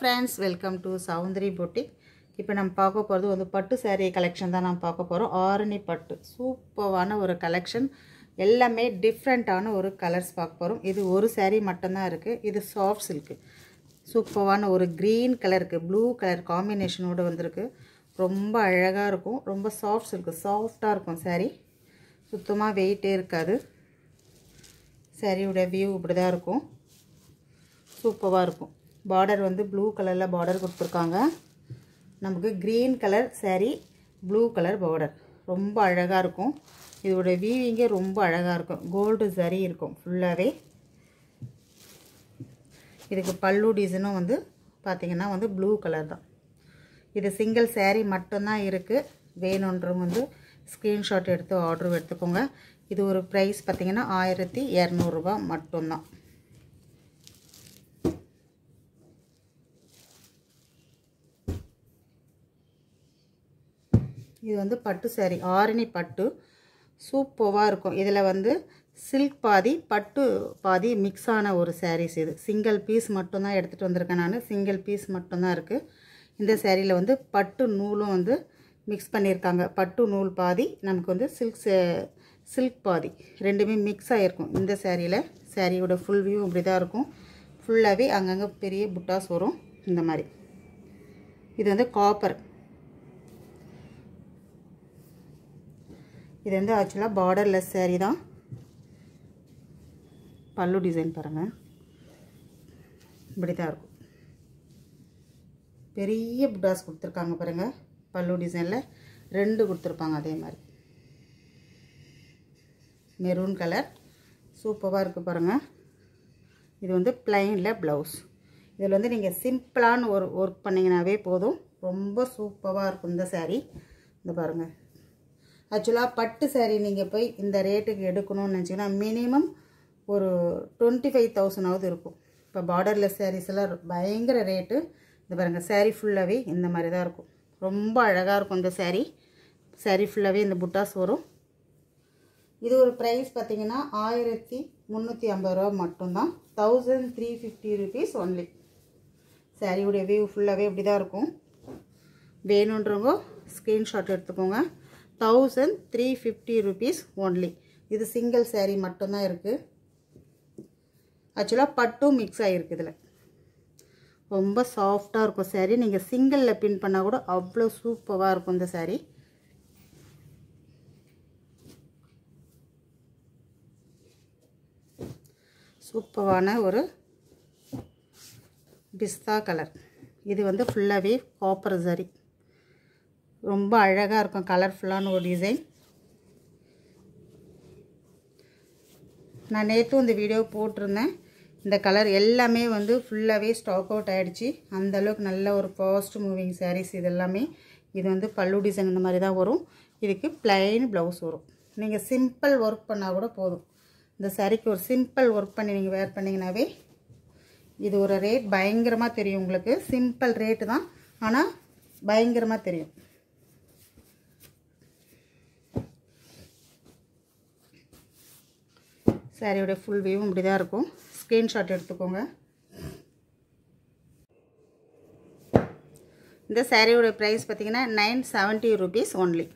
friends welcome to Soundari boutique இப்போ நம்ம பார்க்க போகிறது வந்து பட்டு saree கலெக்ஷன் தான் நம்ம பார்க்க போகிறோம் ஆரணி பட்டு சூப்பரான ஒரு கலெக்ஷன் எல்லாமே டிஃப்ரெண்ட்டான ஒரு கலர்ஸ் பார்க்க போகிறோம் இது ஒரு saree மட்டும்தான் இருக்குது இது சாஃப்ட் சில்க்கு சூப்பரான ஒரு க்ரீன் கலருக்கு ப்ளூ கலர் காம்பினேஷனோடு வந்திருக்கு ரொம்ப அழகாக இருக்கும் ரொம்ப சாஃப்ட் சில்க்கு சாஃப்டாக இருக்கும் saree சுத்தமாக வெயிட்டே இருக்காது சாரியோட வியூ இப்படி தான் இருக்கும் சூப்பராக இருக்கும் பார்டர் வந்து ப்ளூ கலரில் பார்டர் கொடுத்துருக்காங்க நமக்கு green colour saree blue colour border ரொம்ப அழகாக இருக்கும் இதோட வீவிங்கே ரொம்ப அழகாக இருக்கும் கோல்டு சரி இருக்கும் ஃபுல்லாகவே இதுக்கு பல்லு டிசைனும் வந்து பார்த்திங்கன்னா வந்து ப்ளூ கலர் தான் இது சிங்கிள் saree மட்டும்தான் இருக்குது வேணுன்றவங்க வந்து ஸ்க்ரீன்ஷாட் எடுத்து ஆர்டர் எடுத்துக்கோங்க இது ஒரு ப்ரைஸ் பார்த்திங்கன்னா ஆயிரத்தி இரநூறுபா மட்டும்தான் இது வந்து பட்டு saree ஆரணி பட்டு சூப்பராக இருக்கும் இதில் வந்து சில்க் பாதி பட்டு பாதி மிக்ஸ் ஆன ஒரு sarees இது சிங்கிள் பீஸ் மட்டும்தான் எடுத்துகிட்டு வந்திருக்கேன் நான் சிங்கிள் பீஸ் மட்டும்தான் இருக்குது இந்த சேரீயில் வந்து பட்டு நூலும் வந்து மிக்ஸ் பண்ணியிருக்காங்க பட்டு நூல் பாதி நமக்கு வந்து சில்க் சில்க் பாதி ரெண்டுமே மிக்ஸ் ஆகிருக்கும் இந்த சேரீயில் சேரீயோட ஃபுல் வியூ இப்படி தான் இருக்கும் ஃபுல்லாகவே அங்கங்கே பெரிய புட்டாஸ் வரும் இந்த மாதிரி இது வந்து காப்பர் இது வந்து ஆக்சுவலாக பார்டர்லெஸ் saree தான் பல்லு டிசைன் பாருங்கள் இப்படி தான் இருக்கும் பெரிய புட்டாஸ் கொடுத்துருக்காங்க பாருங்கள் பல்லு டிசைனில் ரெண்டு கொடுத்துருப்பாங்க அதே மாதிரி மெரூன் கலர் சூப்பராக இருக்குது பாருங்கள் இது வந்து பிளைனில் ப்ளவுஸ் இதில் வந்து நீங்கள் சிம்பிளான ஒரு ஒர்க் பண்ணிங்கனாவே போதும் ரொம்ப சூப்பராக இருக்கும் இந்த saree இந்த பாருங்கள் ஆக்சுவலாக பட்டு saree நீங்கள் போய் இந்த ரேட்டுக்கு எடுக்கணும்னு நினச்சிங்கன்னா மினிமம் ஒரு டுவெண்ட்டி ஃபைவ் தௌசண்டாவது இருக்கும் இப்போ பார்டர்லெஸ் sarees எல்லாம் பயங்கர ரேட்டு இந்த பாருங்கள் saree ஃபுல்லாகவே இந்த மாதிரி தான் இருக்கும் ரொம்ப அழகாக இருக்கும் இந்த saree saree ஃபுல்லாகவே இந்த புட்டாஸ் வரும் இது ஒரு ப்ரைஸ் பார்த்தீங்கன்னா ஆயிரத்தி முந்நூற்றி ஐம்பது ரூபா மட்டும்தான் thousand three fifty rupees only சாரியுடைய வியூ ஃபுல்லாகவே இப்படி தான் இருக்கும் வேணுன்றவங்க ஸ்க்ரீன்ஷாட் எடுத்துக்கோங்க thousand three fifty rupees only இது சிங்கிள் saree மட்டும்தான் இருக்குது ஆக்சுவலாக பட்டும் மிக்ஸ் ஆகிருக்கு இதில் ரொம்ப சாஃப்டாக இருக்கும் saree நீங்கள் சிங்கிளில் பின் பண்ணால் கூட அவ்வளோ சூப்பராக இருக்கும் இந்த saree சூப்பரான ஒரு பிஸ்தா கலர் இது வந்து ஃபுல்லாகவே காப்பர் சரி ரொம்ப அழகாக இருக்கும் கலர்ஃபுல்லான ஒரு டிசைன் நான் நேற்றும் இந்த வீடியோ போட்டிருந்தேன் இந்த கலர் எல்லாமே வந்து ஃபுல்லாகவே ஸ்டாக் அவுட் ஆகிடுச்சு அந்தளவுக்கு நல்ல ஒரு ஃபாஸ்ட் மூவிங் சாரீஸ் இது எல்லாமே இது வந்து பல்லு டிசைன் இந்த மாதிரி தான் வரும் இதுக்கு பிளைன் ப்ளவுஸ் வரும் நீங்கள் சிம்பிள் ஒர்க் பண்ணால் கூட போதும் இந்த சாரீக்கு ஒரு சிம்பிள் ஒர்க் பண்ணி நீங்கள் வேர் பண்ணிங்கனாவே இது ஒரு ரேட் பயங்கரமாக தெரியும் உங்களுக்கு சிம்பிள் ரேட்டு தான் ஆனால் பயங்கரமாக தெரியும் சாரியோட ஃபுல் வியூவும் இப்படி தான் இருக்கும் ஸ்க்ரீன்ஷாட் எடுத்துக்கோங்க இந்த சாரியோட ப்ரைஸ் பார்த்தீங்கன்னா நைன் செவன்ட்டி ருபீஸ் ஒன்லி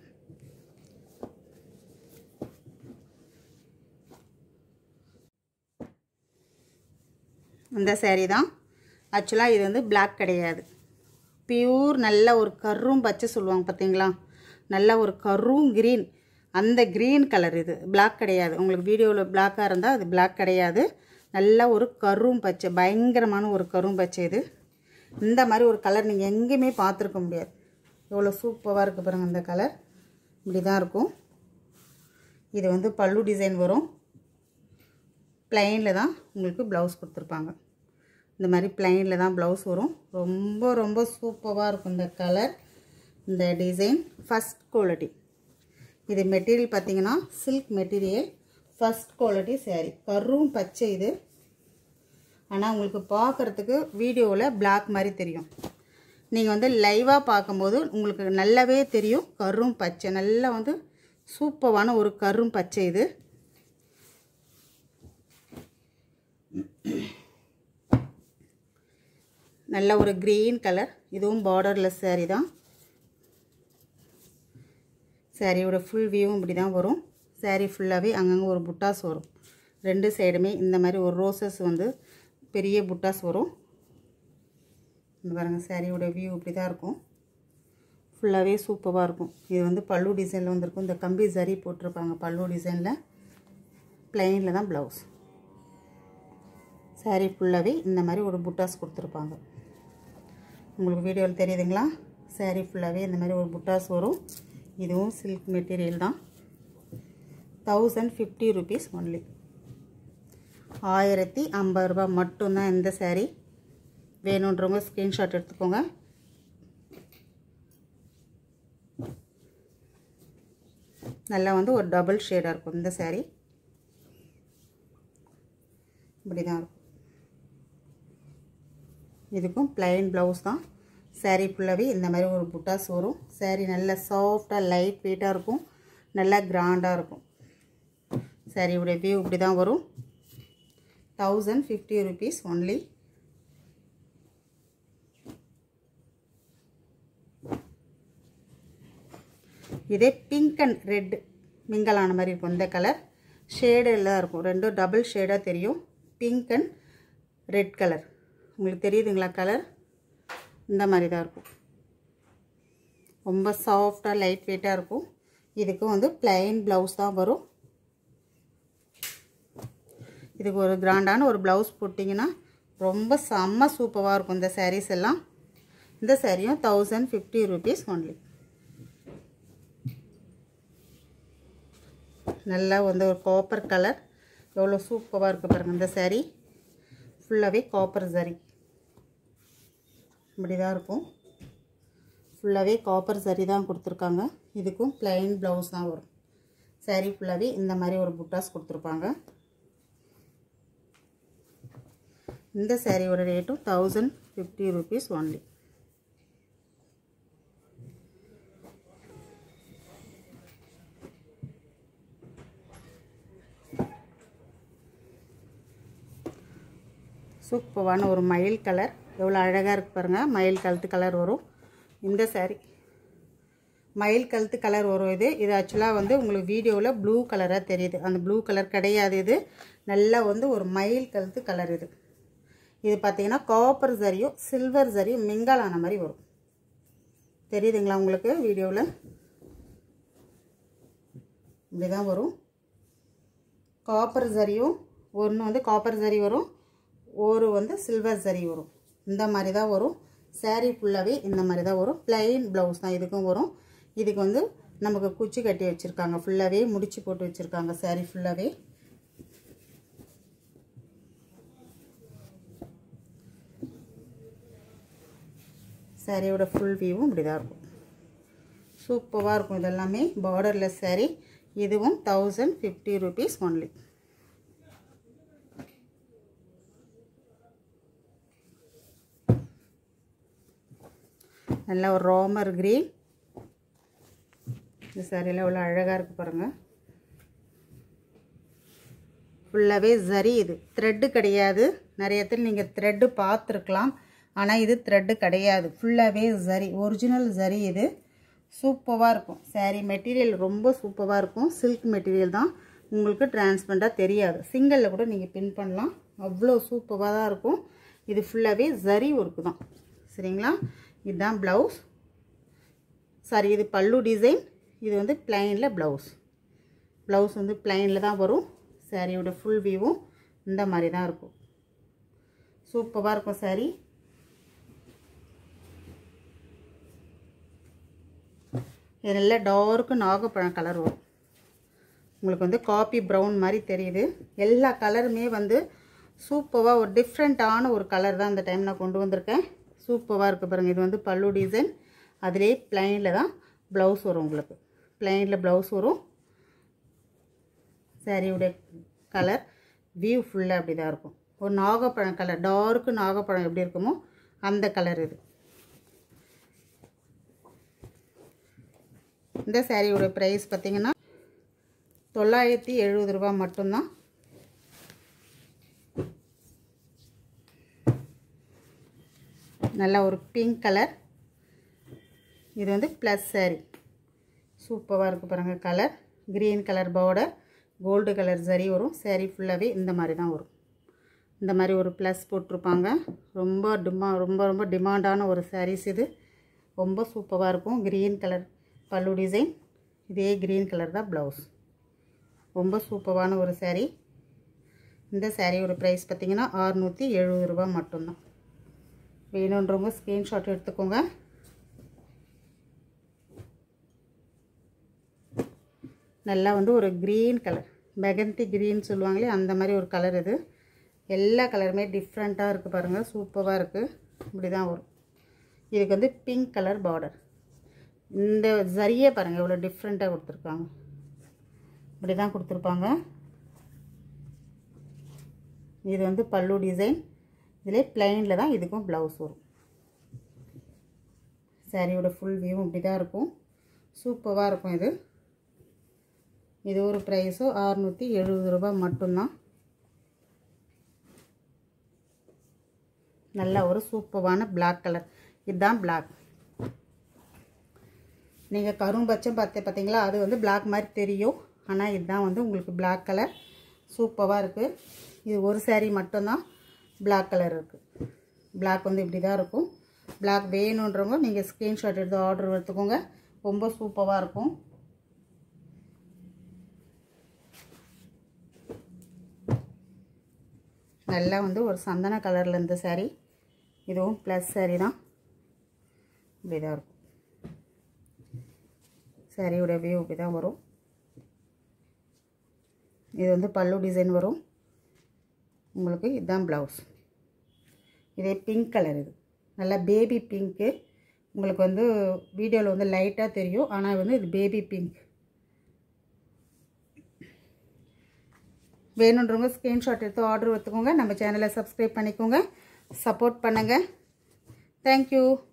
இந்த சேரீ தான் ஆக்சுவலாக இது வந்து பிளாக் கிடையாது பியூர் நல்ல ஒரு கரும் பச்சை சொல்லுவாங்க பார்த்தீங்களா நல்ல ஒரு கரும் க்ரீன் அந்த க்ரீன் கலர் இது பிளாக் கிடையாது உங்களுக்கு வீடியோவில் பிளாக்காக இருந்தால் அது பிளாக் கிடையாது நல்ல ஒரு கரும் பச்சை பயங்கரமான ஒரு கரும் பச்சை இது இந்த மாதிரி ஒரு கலர் நீங்கள் எங்கேயுமே பார்த்துருக்க முடியாது எவ்வளோ சூப்பராக இருக்குது பாருங்கள் இந்த கலர் இப்படி தான் இருக்கும் இது வந்து பல்லு டிசைன் வரும் ப்ளைனில் தான் உங்களுக்கு ப்ளவுஸ் கொடுத்துருப்பாங்க இந்த மாதிரி ப்ளைனில் தான் ப்ளவுஸ் வரும் ரொம்ப ரொம்ப சூப்பராக இருக்கும் இந்த கலர் இந்த டிசைன் ஃபஸ்ட் குவாலிட்டி இது மெட்டீரியல் பார்த்தீங்கன்னா silk material first quality saree கரும் பச்சை இது ஆனால் உங்களுக்கு பார்க்குறதுக்கு வீடியோவில் பிளாக் மாதிரி தெரியும் நீங்கள் வந்து லைவாக பார்க்கும்போது உங்களுக்கு நல்லாவே தெரியும் கரும் பச்சை நல்லா வந்து சூப்பரான ஒரு கரும் பச்சை இது நல்ல ஒரு க்ரீன் கலர் இதுவும் பார்டர்லெஸ் saree தான் சாரியோட ஃபுல் வியூவும் இப்படி தான் வரும் saree ஃபுல்லாகவே அங்கங்கே ஒரு புட்டாஸ் வரும் ரெண்டு சைடுமே இந்த மாதிரி ஒரு ரோசஸ் வந்து பெரிய புட்டாஸ் வரும் இந்த பாருங்கள் சாரியோட வியூ இப்படி தான் இருக்கும் ஃபுல்லாகவே சூப்பராக இருக்கும் இது வந்து பல்லு டிசைனில் வந்திருக்கும் இந்த கம்பி ஜரி போட்டிருப்பாங்க பல்லு டிசைனில் பிளெயினில் தான் ப்ளவுஸ் saree ஃபுல்லாகவே இந்த மாதிரி ஒரு புட்டாஸ் கொடுத்துருப்பாங்க உங்களுக்கு வீடியோவில் தெரியுதுங்களா saree ஃபுல்லாகவே இந்த மாதிரி ஒரு புட்டாஸ் வரும் இதுவும் சில்க் மெட்டீரியல் தான் தௌசண்ட் ஃபிஃப்டி ருபீஸ் ஒன்லி ஆயிரத்தி ஐம்பது ரூபா மட்டும்தான் இந்த saree வேணுன்றவங்க ஸ்க்ரீன்ஷாட் எடுத்துக்கோங்க நல்லா வந்து ஒரு டபுள் ஷேடாக இருக்கும் இந்த saree இப்படி தான் இருக்கும் இதுக்கும் plain ப்ளவுஸ் தான் saree ஃபுல்லாகவே இந்த மாதிரி ஒரு புட்டாஸ் வரும் saree நல்லா சாஃப்டாக லைட் வெயிட்டாக இருக்கும் நல்லா கிராண்டாக இருக்கும் சாரியோடைய வியூ இப்படி தான் வரும் தௌசண்ட் ஃபிஃப்டி ருபீஸ் ஒன்லி இதே பிங்க் அண்ட் ரெட் மிங்கலான மாதிரி இருக்கும் இந்த கலர் ஷேடில் இருக்கும் ரெண்டும் டபுள் ஷேடாக தெரியும் பிங்க் அண்ட் ரெட் கலர் உங்களுக்கு தெரியுதுங்களா கலர் இந்த மாதிரி தான் இருக்கும் ரொம்ப சாஃப்டாக லைட் வெயிட்டாக இருக்கும் இதுக்கும் வந்து plain ப்ளவுஸ் தான் வரும் இதுக்கு ஒரு கிராண்டான ஒரு ப்ளவுஸ் போட்டிங்கன்னா ரொம்ப செம்ம சூப்பராக இருக்கும் இந்த sarees எல்லாம் இந்த சாரியும் தௌசண்ட் ஃபிஃப்டி ருபீஸ் ஒன்லி நல்லா வந்து ஒரு காப்பர் கலர் எவ்வளோ சூப்பராக இருக்குது பாருங்கள் இந்த saree ஃபுல்லாகவே காப்பர் சரி இப்படி தான் இருக்கும் ஃபுல்லாகவே காப்பர் சரி தான் கொடுத்துருக்காங்க இதுக்கும் plain ப்ளவுஸ் தான் வரும் saree ஃபுல்லாகவே இந்த மாதிரி ஒரு புட்டாஸ் கொடுத்துருப்பாங்க இந்த சாரியோட ரேட்டும் தௌசண்ட் ஃபிஃப்டி ருபீஸ் ஒன்லி சூப்பரான ஒரு மயில் கலர் எவ்வளோ அழகாக இருக்கு பாருங்கள் மயில் கழுத்து கலர் வரும் இந்த saree மயில் கழுத்து கலர் வரும் இது இது ஆக்சுவலாக வந்து உங்களுக்கு வீடியோவில் ப்ளூ கலராக தெரியுது அந்த ப்ளூ கலர் கிடையாது இது நல்லா வந்து ஒரு மயில் கழுத்து கலர் இது இது பார்த்தீங்கன்னா காப்பர் சரியும் சில்வர் சரியும் மிங்கல் ஆன மாதிரி வரும் தெரியுதுங்களா உங்களுக்கு வீடியோவில் இப்படி தான் வரும் காப்பர் சரியும் ஒன்று வந்து காப்பர் சரி வரும் ஒரு வந்து சில்வர் சரி வரும் இந்த மாதிரி தான் வரும் saree ஃபுல்லாகவே இந்த மாதிரி தான் வரும் plain ப்ளவுஸ் தான் இதுக்கும் வரும் இதுக்கு வந்து நமக்கு குச்சி கட்டி வச்சுருக்காங்க ஃபுல்லாகவே முடிச்சு போட்டு வச்சுருக்காங்க saree ஃபுல்லாகவே சாரியோட ஃபுல் வியூவும் இப்படி தான் இருக்கும் சூப்பராக இருக்கும் இதெல்லாமே பார்டர்லெஸ் saree இதுவும் தௌசண்ட் ஃபிஃப்டி ருபீஸ் ஒன்லி நல்ல ஒரு ரோமர் கிரீன் இந்த சாரியில் எவ்வளோ அழகாக இருக்குது பாருங்கள் ஃபுல்லாகவே சரி இது த்ரெட்டு கிடையாது நிறைய இடத்துல நீங்கள் த்ரெட்டு பார்த்துருக்கலாம் ஆனால் இது த்ரெட்டு கிடையாது ஃபுல்லாகவே சரி ஒரிஜினல் சரி இது சூப்பராக இருக்கும் saree மெட்டீரியல் ரொம்ப சூப்பராக இருக்கும் சில்க் மெட்டீரியல் தான் உங்களுக்கு டிரான்ஸ்பரண்ட்டாக தெரியாது சிங்கிளில் கூட நீங்கள் பின் பண்ணலாம் அவ்வளோ சூப்பராக தான் இருக்கும் இது ஃபுல்லாகவே சரி ஒர்க்கு தான் சரிங்களா இதுதான் ப்ளவுஸ் சாரி இது பல்லு டிசைன் இது வந்து பிளைனில் ப்ளவுஸ் ப்ளவுஸ் வந்து பிளைனில் தான் வரும் சாரியோட ஃபுல் வியூவும் இந்த மாதிரி தான் இருக்கும் சூப்பராக இருக்கும் சாரீ இது நல்ல டார்க்கு நாகப்பழம் கலர் வரும் உங்களுக்கு வந்து காப்பி ப்ரௌன் மாதிரி தெரியுது எல்லா கலருமே வந்து சூப்பராக ஒரு டிஃப்ரெண்ட்டான ஒரு கலர் தான் இந்த டைம் நான் கொண்டு வந்திருக்கேன் சூப்பராக இருக்குது பாருங்கள் இது வந்து பல்லு டிசைன் அதிலே பிளைனில் தான் ப்ளவுஸ் வரும் உங்களுக்கு பிளைனில் ப்ளவுஸ் வரும் சாரியோட கலர் வியூ ஃபுல்லாக அப்படி தான் இருக்கும் ஒரு நாகப்பழம் கலர் டார்க்கு நாகப்பழம் எப்படி இருக்குமோ அந்த கலர் இது இந்த சாரியோட ப்ரைஸ் பார்த்தீங்கன்னா தொள்ளாயிரத்தி எழுபது ரூபா மட்டும்தான் நல்ல ஒரு பிங்க் கலர் இது வந்து ப்ளஸ் saree சூப்பராக இருக்குது பாருங்கள் colour green colour border gold colour சரி வரும் saree ஃபுல்லாகவே இந்த மாதிரி தான் வரும் இந்த மாதிரி ஒரு ப்ளஸ் போட்டிருப்பாங்க ரொம்ப டிமா ரொம்ப ரொம்ப டிமாண்டான ஒரு sarees இது ரொம்ப சூப்பராக இருக்கும் க்ரீன் கலர் பல்லு டிசைன் இதே க்ரீன் கலர் தான் ப்ளவுஸ் ரொம்ப சூப்பரான ஒரு saree இந்த சாரியோட ப்ரைஸ் பார்த்தீங்கன்னா அறுநூற்றி எழுபது ரூபா மட்டும்தான் வேணுன்றவங்க ஸ்க்ரீன்ஷாட் எடுத்துக்கோங்க நல்லா வந்து ஒரு க்ரீன் கலர் மெகந்தி க்ரீன் சொல்லுவாங்களே அந்த மாதிரி ஒரு கலர் இது எல்லா கலருமே டிஃப்ரெண்ட்டாக இருக்குது பாருங்கள் சூப்பராக இருக்குது இப்படி தான் வரும் இதுக்கு வந்து பிங்க் கலர் பார்டர் இந்த சரியே பாருங்கள் இவ்வளோ டிஃப்ரெண்ட்டாக கொடுத்துருக்காங்க இப்படி தான் கொடுத்துருப்பாங்க இது வந்து பல்லு டிசைன் இதிலே பிளைனில் தான் இதுக்கும் ப்ளவுஸ் வரும் சாரியோட ஃபுல் வியூவும் இப்படி தான் இருக்கும் சூப்பராக இருக்கும் இது இது ஒரு ப்ரைஸோ அறுநூற்றி எழுபது ரூபாய் மட்டும்தான் நல்ல ஒரு சூப்பரான பிளாக் கலர் இதுதான் பிளாக் நீங்கள் கரும்பச்சம் பார்த்து பார்த்தீங்களா அது வந்து பிளாக் மாதிரி தெரியும் ஆனால் இதுதான் வந்து உங்களுக்கு பிளாக் கலர் சூப்பராக இருக்குது இது ஒரு saree மட்டும்தான் பிளாக் கலர் இருக்குது பிளாக் வந்து இப்படி தான் இருக்கும் பிளாக் வேணுன்றவங்க நீங்கள் ஸ்க்ரீன்ஷாட் எடுத்து ஆர்டர் எடுத்துக்கோங்க ரொம்ப சூப்பராக இருக்கும் நல்லா வந்து ஒரு சந்தன கலரில் இருந்த saree இதுவும் ப்ளஸ் saree தான் இப்படி தான் இருக்கும் சாரியோட வியூ இப்படி தான் வரும் இது வந்து பல்லு டிசைன் வரும் உங்களுக்கு இதுதான் ப்ளவுஸ் இதே பிங்க் கலர் இது நல்லா பேபி பிங்க்கு உங்களுக்கு வந்து வீடியோவில் வந்து லைட்டாக தெரியும் ஆனால் வந்து இது பேபி பிங்க் வேணுன்றவங்க ஸ்க்ரீன்ஷாட் எடுத்து ஆர்டர் எடுத்துக்கோங்க நம்ம சேனலை சப்ஸ்கிரைப் பண்ணிக்கோங்க சப்போர்ட் பண்ணுங்கள் தேங்க்யூ